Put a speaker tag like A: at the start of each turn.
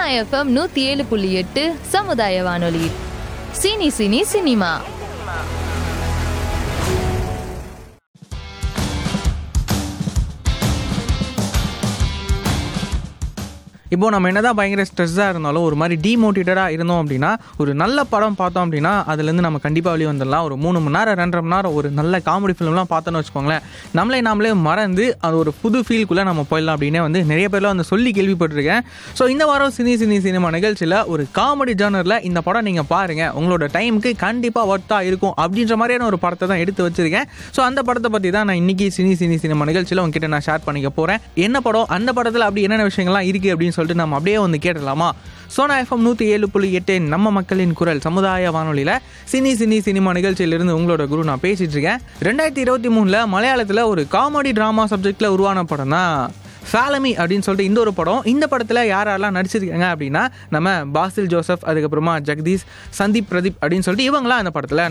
A: FM நூத்தி ஏழு புள்ளி எட்டு சமுதாய வானொலி சினி சினி சினிமா
B: இப்போ நம்ம என்னதான் பயங்கர ஸ்ட்ரெஸ்ஸாக இருந்தாலும் ஒரு மாதிரி டிமோட்டிவேட்டடாக இருந்தோம் அப்படின்னா ஒரு நல்ல படம் பார்த்தோம் அப்படின்னா அதுலேருந்து நம்ம கண்டிப்பாக வெளியே வந்துடலாம் ஒரு மூணு மணி நேரம் ரெண்டரை மணி நேரம் ஒரு நல்ல காமெடி ஃபிலிம்லாம் பார்த்தோன்னு வச்சுக்கோங்களேன் நம்மளே நாமளே மறந்து அது ஒரு புது ஃபீல்குள்ளே நம்ம போயிடலாம் அப்படின்னே வந்து நிறைய பேர்லாம் வந்து சொல்லி கேள்விப்பட்டிருக்கேன் ஸோ இந்த வாரம் சினி சினி சினிமா நிகழ்ச்சியில் ஒரு காமெடி ஜானரில் இந்த படம் நீங்கள் பாருங்கள் உங்களோட டைமுக்கு கண்டிப்பாக ஒர்த்தாக இருக்கும் அப்படின்ற மாதிரியான ஒரு படத்தை தான் எடுத்து வச்சிருக்கேன் ஸோ அந்த படத்தை பற்றி தான் நான் இன்னைக்கு சினி சினி சினிமா நிகழ்ச்சியில் உங்ககிட்ட நான் ஷேர் பண்ணிக்க போகிறேன் என்ன படம் அந்த படத்தில் அப்படி என்னென்ன விஷயங்கள்லாம் இருக்குது அப்படின்னு சொல்லிட்டு நம்ம அப்படியே வந்து கேட்டலாமா சோனா எஃப்எம் நூற்றி ஏழு புள்ளி எட்டு நம்ம மக்களின் குரல் சமுதாய வானொலியில் சினி சினி சினிமா நிகழ்ச்சியிலிருந்து உங்களோட குரு நான் பேசிட்டு இருக்கேன் ரெண்டாயிரத்தி இருபத்தி மூணில் மலையாளத்தில் ஒரு காமெடி ட்ராமா சப்ஜெக்டில் உருவான படம் தான் ஃபேலமி அப்படின்னு சொல்லிட்டு இந்த ஒரு படம் இந்த படத்தில் யார் யாரெல்லாம் நடிச்சிருக்காங்க அப்படின்னா நம்ம பாசில் ஜோசப் அதுக்கப்புறமா ஜெகதீஷ் சந்தீப் பிரதீப் அப்படின்னு சொல்லிட்டு இவங்களாம் இந்த படத்தில்